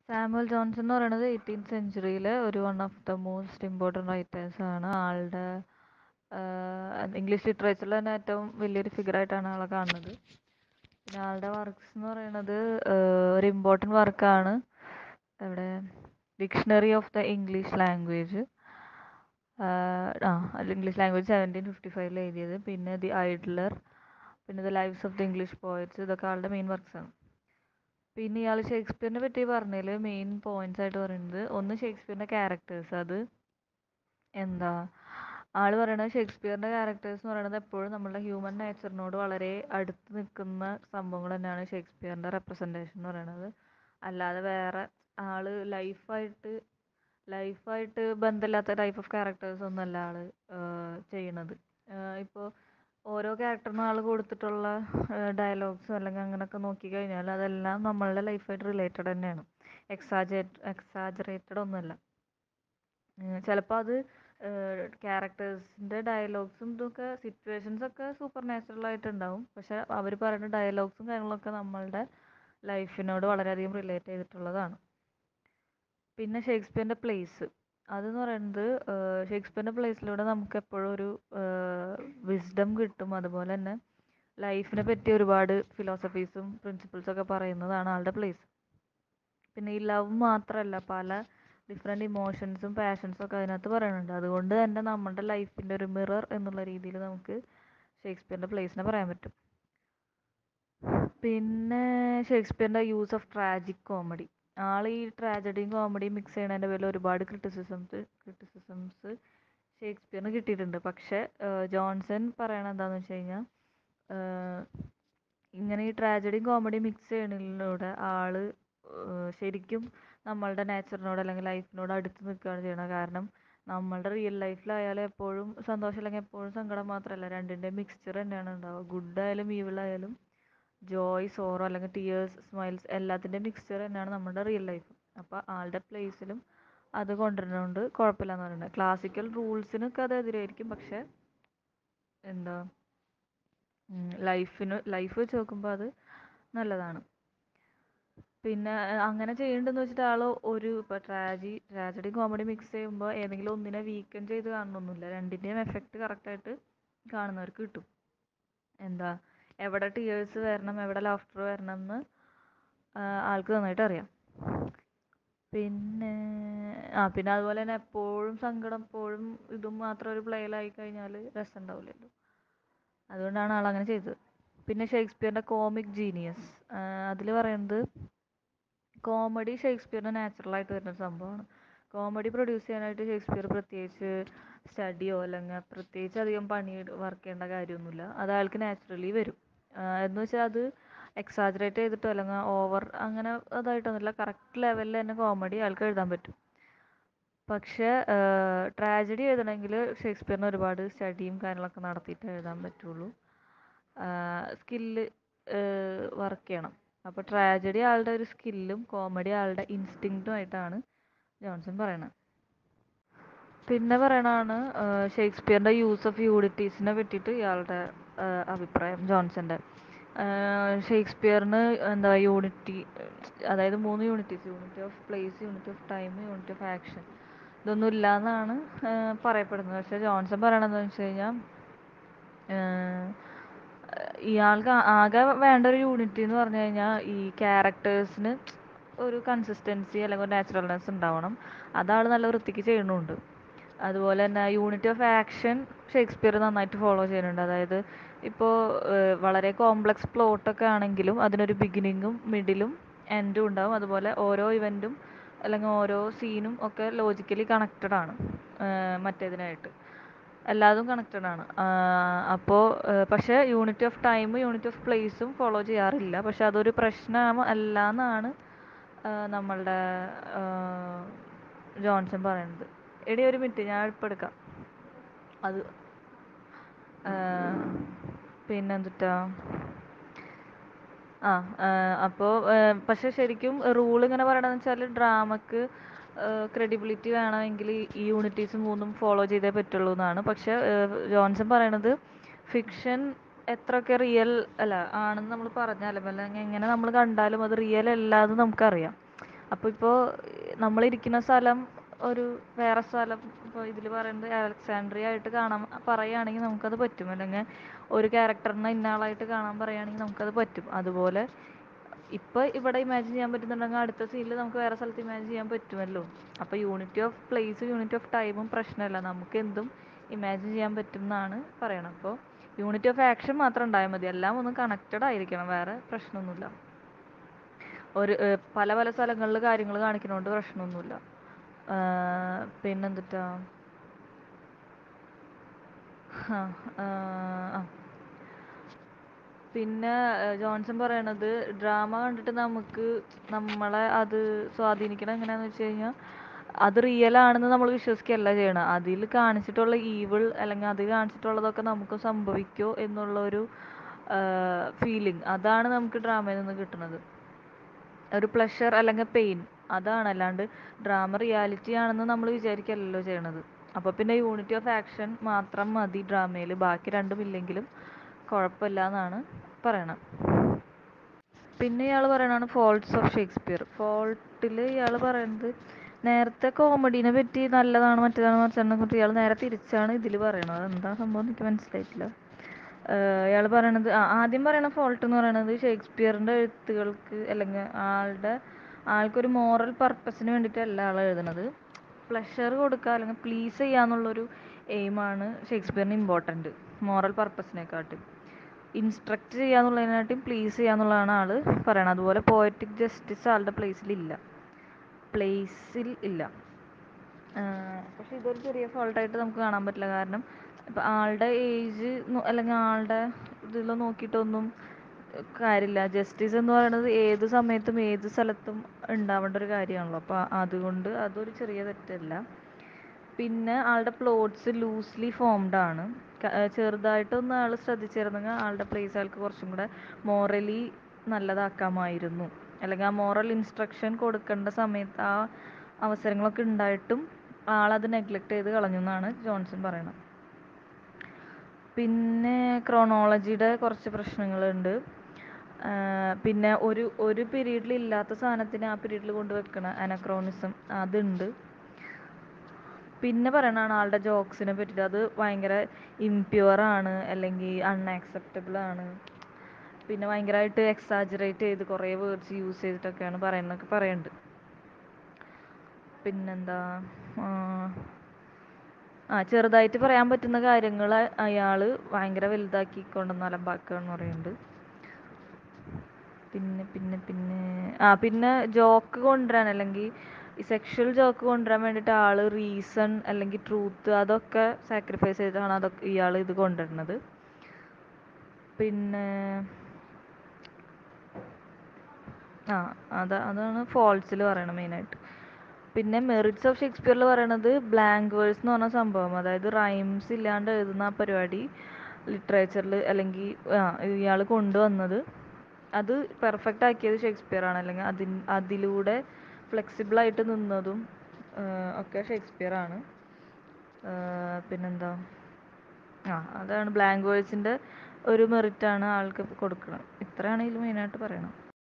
Samuel Johnson എന്ന് പറയുന്നത് eighteenth സെഞ്ചുറിയിലെ ഒരു one of the most important writers ആണ് ആളുടെ ഇംഗ്ലീഷ് ലിറ്ററേച്ചറിൽ തന്നെ ഏറ്റവും വലിയൊരു ഫിഗറായിട്ടാണ് ആളെ കാണുന്നത് പിന്നെ ആളുടെ വർക്ക്സ് എന്ന് പറയുന്നത് ഒരു ഇമ്പോർട്ടൻറ്റ് വർക്കാണ് ഇവിടെ dictionary of the English language ആ ഇംഗ്ലീഷ് ലാംഗ്വേജ് സെവൻറ്റീൻ ഫിഫ്റ്റി ഫൈവിൽ എഴുതിയത് പിന്നെ ദി ഐഡ്ലർ പിന്നെ the lives of the English poets ഇതൊക്കെ ആളുടെ മെയിൻ വർക്ക്സ് ആണ് പിന്നെ ഇയാൾ ഷേക്സ്പിയറിനെ പറ്റി പറഞ്ഞതിൽ മെയിൻ പോയിന്റ്സ് ആയിട്ട് പറയുന്നത് ഒന്ന് ഷേക്സ്പിയറിൻ്റെ ക്യാരക്ടേഴ്സ് അത് എന്താ ആൾ പറയണത് ഷേക്സ്പിയറിൻ്റെ ക്യാരക്ടേഴ്സ് എന്ന് പറയുന്നത് എപ്പോഴും നമ്മളുടെ ഹ്യൂമൻ നേച്ചറിനോട് വളരെ അടുത്ത് നിൽക്കുന്ന സംഭവങ്ങൾ തന്നെയാണ് ഷേക്സ്പിയറിൻ്റെ റെപ്രസെൻറ്റേഷൻ എന്ന് പറയുന്നത് അല്ലാതെ വേറെ ആൾ ലൈഫായിട്ട് ലൈഫായിട്ട് ബന്ധമില്ലാത്ത ടൈപ്പ് ഓഫ് ക്യാരക്ടേഴ്സ് ഒന്നുമല്ല ആൾ ചെയ്യണത് ഇപ്പോൾ ഓരോ ക്യാരക്ടറിനും ആൾ കൊടുത്തിട്ടുള്ള ഡയലോഗ്സും അല്ലെങ്കിൽ അങ്ങനെയൊക്കെ നോക്കിക്കഴിഞ്ഞാൽ അതെല്ലാം നമ്മളുടെ ലൈഫായിട്ട് റിലേറ്റഡ് തന്നെയാണ് എക്സാജേറ്റ് എക്സാജറേറ്റഡ് ഒന്നുമല്ല ചിലപ്പോൾ അത് ക്യാരക്ടേഴ്സിൻ്റെ ഡയലോഗ്സും ഇതൊക്കെ സിറ്റുവേഷൻസ് ഒക്കെ സൂപ്പർ നാച്ചുറൽ ആയിട്ടുണ്ടാവും പക്ഷെ അവർ പറയുന്ന ഡയലോഗ്സും കാര്യങ്ങളൊക്കെ നമ്മളുടെ ലൈഫിനോട് വളരെയധികം റിലേറ്റ് ചെയ്തിട്ടുള്ളതാണ് പിന്നെ ഷേക്സ്പിയറിൻ്റെ പ്ലേസ് അതെന്ന് പറയുന്നത് ഷേക്സ്പിയറിൻ്റെ പ്ലേസിലൂടെ നമുക്ക് എപ്പോഴും ഒരു വിസ്ഡം കിട്ടും അതുപോലെ തന്നെ ലൈഫിനെ പറ്റി ഒരുപാട് ഫിലോസഫീസും പ്രിൻസിപ്പിൾസും ഒക്കെ പറയുന്നതാണ് ആളുടെ പ്ലേസ് പിന്നെ ഈ ലവ് മാത്രമല്ല പല ഡിഫറെൻറ്റ് ഇമോഷൻസും പാഷൻസും ഒക്കെ അതിനകത്ത് പറയുന്നുണ്ട് അതുകൊണ്ട് തന്നെ നമ്മുടെ ലൈഫിൻ്റെ ഒരു മിറർ എന്നുള്ള രീതിയിൽ നമുക്ക് ഷേക്സ്പിയറിൻ്റെ പ്ലേസിനെ പറയാൻ പറ്റും പിന്നെ ഷേക്സ്പിയറിൻ്റെ യൂസ് ഓഫ് ട്രാജിക് കോമഡി ആൾ ഈ ട്രാജഡിയും കോമഡിയും മിക്സ് ചെയ്യണതിൻ്റെ പേരിൽ ഒരുപാട് ക്രിറ്റിസിസംസ് ക്രിറ്റിസിസംസ് ഷേക്സ്പിയറിന് കിട്ടിയിട്ടുണ്ട് പക്ഷേ ജോൺസൺ പറയണത് എന്താണെന്ന് വെച്ച് കഴിഞ്ഞാൽ ഇങ്ങനെ ഈ ട്രാജഡിയും കോമഡിയും മിക്സ് ചെയ്യണതിലൂടെ ആൾ ശരിക്കും നമ്മളുടെ നേച്ചറിനോട് അല്ലെങ്കിൽ ലൈഫിനോട് അടുത്ത് നിൽക്കുകയാണ് ചെയ്യണത് കാരണം നമ്മളുടെ റിയൽ ലൈഫിലായാലും എപ്പോഴും സന്തോഷം അല്ലെങ്കിൽ എപ്പോഴും സങ്കടം മാത്രമല്ല രണ്ടിൻ്റെയും മിക്സ്ചർ തന്നെയാണ് ഉണ്ടാവുക ഗുഡ് ആയാലും ഈവിൾ ആയാലും ജോയ് സോറോ അല്ലെങ്കിൽ ടിയേഴ്സ് സ്മൈൽസ് എല്ലാത്തിൻ്റെയും മിക്സ്ചർ തന്നെയാണ് നമ്മുടെ റിയൽ ലൈഫ് അപ്പോൾ ആളുടെ പ്ലേസിലും അത് കൊണ്ടുവരുന്നതുകൊണ്ട് കുഴപ്പമില്ല എന്ന് പറയുന്നത് ക്ലാസിക്കൽ റൂൾസിനൊക്കെ അത് എതിരായിരിക്കും പക്ഷെ എന്താ ലൈഫിന് ലൈഫ് വെച്ച് നോക്കുമ്പോൾ അത് നല്ലതാണ് പിന്നെ അങ്ങനെ ചെയ്യണ്ടെന്ന് വെച്ചിട്ട് ആൾ ഒരു ഇപ്പോൾ ട്രാജി ട്രാജഡി കോമഡി മിക്സ് ചെയ്യുമ്പോൾ ഏതെങ്കിലും ഒന്നിനെ വീക്കൻ ചെയ്ത് കാണണമെന്നില്ല രണ്ടിൻ്റെയും എഫക്റ്റ് കറക്റ്റായിട്ട് കാണുന്നവർക്ക് കിട്ടും എന്താ എവിടെ ടിയേഴ്സ് വരണം എവിടെ ലാഫ്റ്റർ വരണം എന്ന് ആൾക്ക് നന്നായിട്ട് അറിയാം പിന്നെ ആ പിന്നെ അതുപോലെ തന്നെ എപ്പോഴും സങ്കടം എപ്പോഴും ഇതും മാത്രം ഒരു പ്ലേയിലായി കഴിഞ്ഞാൽ രസം ഉണ്ടാവില്ലല്ലോ അതുകൊണ്ടാണ് ആൾ അങ്ങനെ ചെയ്തത് പിന്നെ ഷേക്സ്പിയറിൻ്റെ കോമിക് ജീനിയസ് അതിൽ പറയുന്നത് കോമഡി ഷേക്സ്പിയറിന് നാച്ചുറലായിട്ട് വരുന്ന സംഭവമാണ് കോമഡി പ്രൊഡ്യൂസ് ചെയ്യാനായിട്ട് ഷേക്സ്പിയർ പ്രത്യേകിച്ച് സ്റ്റഡിയോ അല്ലെങ്കിൽ പ്രത്യേകിച്ച് അധികം പണി വർക്ക് ചെയ്യേണ്ട കാര്യമൊന്നുമില്ല അത് അയാൾക്ക് നാച്ചുറലി വരും എന്ന് വെച്ചാൽ അത് എക്സാജറേറ്റ് ചെയ്തിട്ടോ അല്ലെങ്കിൽ ഓവർ അങ്ങനെ അതായിട്ടൊന്നുമില്ല കറക്റ്റ് ലെവലിൽ തന്നെ കോമഡി ആൾക്ക് എഴുതാൻ പറ്റും പക്ഷേ ട്രാജഡി എഴുതണമെങ്കിൽ ഷേക്സ്പിയറിന് ഒരുപാട് സ്റ്റഡിയും കാര്യങ്ങളൊക്കെ നടത്തിയിട്ട് എഴുതാൻ പറ്റുള്ളൂ സ്കില്ല് വർക്ക് ചെയ്യണം അപ്പോൾ ട്രാജഡി ആളുടെ ഒരു സ്കില്ലും കോമഡി ആളുടെ ഇൻസ്റ്റിങ്ക്റ്റും ആയിട്ടാണ് ജോൺസൺ പറയണത് പിന്നെ പറയണതാണ് ഷേക്സ്പിയറിൻ്റെ യൂസ് ഓഫ് യൂണിറ്റീസിനെ പറ്റിയിട്ട് ഇയാളുടെ അഭിപ്രായം ജോൺസൻ്റെ ഷേക്സ്പിയറിന് എന്താ യൂണിറ്റി അതായത് മൂന്ന് unities unity of place unity of time unity of action ഇതൊന്നും ഇല്ല എന്നാണ് പറയപ്പെടുന്നത് പക്ഷേ ജോൺസൺ പറയണതെന്ന് വെച്ച് കഴിഞ്ഞാൽ ഇയാൾക്ക് ആകെ വേണ്ട ഒരു യൂണിറ്റി എന്ന് പറഞ്ഞു കഴിഞ്ഞാൽ ഈ ക്യാരക്ടേഴ്സിന് ഒരു കൺസിസ്റ്റൻസി അല്ലെങ്കിൽ ഒരു നാച്ചുറൽനെസ് ഉണ്ടാവണം അതാൾ നല്ല വൃത്തിക്ക് ചെയ്യണമുണ്ട് അതുപോലെ തന്നെ യൂണിറ്റി ഓഫ് ആക്ഷൻ ഷേക്സ്പിയർ നന്നായിട്ട് ഫോളോ ചെയ്യുന്നുണ്ട് അതായത് ഇപ്പോൾ വളരെ കോംപ്ലക്സ് പ്ലോട്ടൊക്കെ ആണെങ്കിലും അതിനൊരു ബിഗിനിങ്ങും മിഡിലും എൻഡും ഉണ്ടാവും അതുപോലെ ഓരോ ഇവൻറ്റും അല്ലെങ്കിൽ ഓരോ സീനും ഒക്കെ ലോജിക്കലി കണക്റ്റഡ് ആണ് മറ്റേതിനായിട്ട് എല്ലാതും കണക്റ്റഡ് ആണ് അപ്പോൾ പക്ഷേ യൂണിറ്റി ഓഫ് ടൈമും യൂണിറ്റി ഓഫ് പ്ലേസും ഫോളോ ചെയ്യാറില്ല പക്ഷെ അതൊരു പ്രശ്നം അല്ല എന്നാണ് നമ്മളുടെ ജോൺസൺ പറയുന്നത് എടി ഒരു മിനിറ്റ് ഞാൻ ഇപ്പം എടുക്കാം അത് പിന്നെന്തുട്ടാ ആ അപ്പോൾ പക്ഷെ ശരിക്കും റൂൾ ഇങ്ങനെ പറയണതെന്ന് വെച്ചാൽ ഡ്രാമക്ക് ക്രെഡിബിലിറ്റി വേണമെങ്കിൽ ഈ യൂണിറ്റീസ് മൂന്നും ഫോളോ ചെയ്തേ പറ്റുള്ളൂ എന്നാണ് പക്ഷെ ജോൺസൺ പറയണത് ഫിക്ഷൻ എത്രയൊക്കെ റിയൽ അല്ല ആണെന്ന് നമ്മൾ പറഞ്ഞാലും അല്ലെങ്കിൽ എങ്ങനെ നമ്മൾ കണ്ടാലും അത് റിയൽ അല്ല എന്ന് നമുക്കറിയാം അപ്പോൾ ഇപ്പോൾ നമ്മളിരിക്കുന്ന സ്ഥലം ഒരു വേറെ സ്ഥലം ഇപ്പോൾ ഇതിൽ പറയുന്നത് അലക്സാണ്ട്രിയ ആയിട്ട് കാണാൻ പറയുകയാണെങ്കിൽ നമുക്കത് പറ്റും അല്ലെങ്കിൽ ഒരു ക്യാരക്ടറിനെ ഇന്ന ആളായിട്ട് കാണാൻ പറയുകയാണെങ്കിൽ നമുക്കത് പറ്റും അതുപോലെ ഇപ്പോൾ ഇവിടെ ഇമാജിൻ ചെയ്യാൻ പറ്റുന്നുണ്ടെങ്കിൽ അടുത്ത സീനിൽ നമുക്ക് വേറെ സ്ഥലത്ത് ഇമാജിൻ ചെയ്യാൻ പറ്റുമല്ലോ അപ്പോൾ unity of place unity of ടൈമും പ്രശ്നമല്ല നമുക്ക് എന്തും ഇമാജിൻ ചെയ്യാൻ പറ്റും എന്നാണ് പറയണത് അപ്പോൾ യൂണിറ്റി ഓഫ് ആക്ഷൻ മാത്രം ഉണ്ടായാൽ മതി എല്ലാം ഒന്ന് കണക്റ്റഡ് ആയിരിക്കണം വേറെ പ്രശ്നമൊന്നുമില്ല ഒരു ഏർ പല പല സ്ഥലങ്ങളിൽ കാര്യങ്ങൾ കാണിക്കുന്നതുകൊണ്ട് പ്രശ്നമൊന്നുമില്ല ഏർ പിന്നെന്തുട്ടാ ആ ആ പിന്നെ ഏർ ജോൺസൺ പറയണത് ഡ്രാമ കണ്ടിട്ട് നമുക്ക് നമ്മളെ അത് സ്വാധീനിക്കണത് എങ്ങനെയാന്ന് വെച്ച് കഴിഞ്ഞാൽ അത് റിയൽ ആണെന്ന് നമ്മൾ വിശ്വസിക്കുകയല്ല ചെയ്യണം അതിൽ കാണിച്ചിട്ടുള്ള ഈവിൾ അല്ലെങ്കിൽ അതിൽ കാണിച്ചിട്ടുള്ളതൊക്കെ നമുക്ക് സംഭവിക്കുമോ എന്നുള്ള ഒരു ഫീലിംഗ് അതാണ് നമുക്ക് ഡ്രാമയിൽ നിന്ന് കിട്ടുന്നത് ഒരു പ്ലഷർ അല്ലെങ്കിൽ പെയിൻ അതാണ് അല്ലാണ്ട് ഡ്രാമ റിയാലിറ്റി ആണെന്ന് നമ്മൾ വിചാരിക്കല്ലല്ലോ ചെയ്യണത് അപ്പോൾ പിന്നെ യൂണിറ്റി ഓഫ് ആക്ഷൻ മാത്രം മതി ഡ്രാമയിൽ ബാക്കി രണ്ടും ഇല്ലെങ്കിലും കുഴപ്പമില്ല എന്നാണ് പറയണത് പിന്നെ ഇയാൾ പറയണതാണ് ഫോൾട്ട്സ് ഓഫ് ഷേക്സ്പിയർ ഫോൾട്ടിൽ ഇയാൾ പറയുന്നത് നേരത്തെ കോമഡീനെ പറ്റി നല്ലതാണ് മറ്റേതാണ് മറിച്ചതിനെ കുറിച്ച് ഇയാൾ നേരെ തിരിച്ചാണ് ഇതിൽ പറയണത് എന്താ സംഭവം എനിക്ക് മനസ്സിലായിട്ടില്ല ഇയാൾ പറയണത് ആ ആദ്യം പറയണ ഫോൾട്ട് എന്ന് പറയണത് ഷേക്സ്പിയറിൻ്റെ എഴുത്തുകൾക്ക് അല്ലെങ്കിൽ ആളുടെ ആൾക്കൊരു മോറൽ പർപ്പസിന് വേണ്ടിയിട്ടല്ല ആൾ എഴുതണത് പ്ലഷർ കൊടുക്കുക അല്ലെങ്കിൽ പ്ലീസ് ചെയ്യാന്നുള്ളൊരു എയിമാണ് ഷേക്സ്പിയറിന് ഇമ്പോർട്ടൻറ്റ് മോറൽ പർപ്പസിനെക്കാട്ടും ഇൻസ്ട്രക്റ്റ് ചെയ്യാന്നുള്ളതിനായിട്ടും പ്ലീസ് ചെയ്യാന്നുള്ളതാണ് ആൾ പറയണത് അതുപോലെ പോയറ്റിക് ജസ്റ്റിസ് ആളുടെ പ്ലേസിലില്ല പ്ലേസിൽ ഇല്ല പക്ഷെ ഇതൊരു ചെറിയ ഫോൾട്ടായിട്ട് നമുക്ക് കാണാൻ പറ്റില്ല കാരണം ഇപ്പം ആളുടെ ഏജ് അല്ലെങ്കിൽ ആളുടെ ഇതിൽ നോക്കിയിട്ടൊന്നും കാര്യമില്ല ജസ്റ്റിസ് എന്ന് പറയുന്നത് ഏത് സമയത്തും ഏത് സ്ഥലത്തും ഉണ്ടാവേണ്ട ഒരു കാര്യമാണല്ലോ അപ്പോൾ അതുകൊണ്ട് അതൊരു ചെറിയ തെറ്റല്ല പിന്നെ ആളുടെ പ്ലോട്ട്സ് ലൂസ്ലി ഫോംഡ് ആണ് ചെറുതായിട്ടൊന്ന് ആൾ ശ്രദ്ധിച്ചിരുന്നെങ്കിൽ ആളുടെ പ്ലേസ് ആൾക്ക് കുറച്ചും കൂടെ മോറലി നല്ലതാക്കാമായിരുന്നു അല്ലെങ്കിൽ ആ മോറൽ ഇൻസ്ട്രക്ഷൻ കൊടുക്കേണ്ട സമയത്ത് ആ അവസരങ്ങളൊക്കെ ഉണ്ടായിട്ടും ആളത് നെഗ്ലക്റ്റ് ചെയ്ത് കളഞ്ഞു എന്നാണ് ജോൺസൺ പറയുന്നത് പിന്നെ ക്രോണോളജിയുടെ കുറച്ച് പ്രശ്നങ്ങളുണ്ട് പിന്നെ ഒരു ഒരു പീരീഡിൽ ഇല്ലാത്ത സാധനത്തിന് ആ പീരീഡിൽ കൊണ്ട് വെക്കണ അനക്രോണിസം അതുണ്ട് പിന്നെ പറയണതാണ് ആളുടെ ജോക്സിനെ പറ്റിയിട്ട് അത് ഭയങ്കര ഇംപ്യുവർ ആണ് അല്ലെങ്കിൽ അൺആക്സെപ്റ്റബിൾ ആണ് പിന്നെ ഭയങ്കരമായിട്ട് എക്സാജറേറ്റ് ചെയ്ത് കുറേ വേർഡ്സ് യൂസ് ചെയ്തിട്ടൊക്കെയാണ് പറയുന്നതൊക്കെ പറയുന്നുണ്ട് പിന്നെന്താ ആ ചെറുതായിട്ട് പറയാൻ പറ്റുന്ന കാര്യങ്ങൾ അയാൾ ഭയങ്കര വലുതാക്കി കൊണ്ടുവന്ന് അലമ്പാക്കുക എന്ന് പറയുന്നുണ്ട് പിന്നെ പിന്നെ പിന്നെ ആ പിന്നെ ജോക്ക് കൊണ്ടുവരാൻ അല്ലെങ്കിൽ ഈ സെക്ഷൽ ജോക്ക് കൊണ്ടുവരാൻ വേണ്ടിയിട്ട് ആൾ റീസൺ അല്ലെങ്കിൽ ട്രൂത്ത് അതൊക്കെ സാക്രിഫൈസ് ചെയ്തിട്ടാണ് അതൊക്കെ ഇയാൾ ഇത് കൊണ്ടുവരുന്നത് പിന്നെ ആ അതാ അതാണ് ഫോൾസിൽ പറയണത് മെയിനായിട്ട് പിന്നെ മെറിറ്റ്സ് ഓഫ് ഷേക്സ്പിയറിൽ പറയണത് ബ്ലാങ്ക് വേഴ്സ് എന്ന് പറഞ്ഞ സംഭവം അതായത് റൈംസ് ഇല്ലാണ്ട് എഴുതുന്ന ആ പരിപാടി ലിറ്ററേച്ചറിൽ അല്ലെങ്കിൽ ഇയാൾ കൊണ്ടുവന്നത് അത് പെർഫെക്റ്റ് ആക്കിയത് ഷേക്സ്പിയർ ആണ് അല്ലെങ്കിൽ അതിൻ അതിലൂടെ ഫ്ലെക്സിബിൾ ആയിട്ട് നിന്നതും ഒക്കെ ഷേക്സ്പിയർ ആണ് പിന്നെന്താ ആ അതാണ് ബ്ലാങ്ക് വേഴ്സിൻ്റെ ഒരു മെറിറ്റാണ് ആൾക്ക് കൊടുക്കുന്നത് ഇത്രയാണ് ഇതിൽ മെയിനായിട്ട് പറയണത്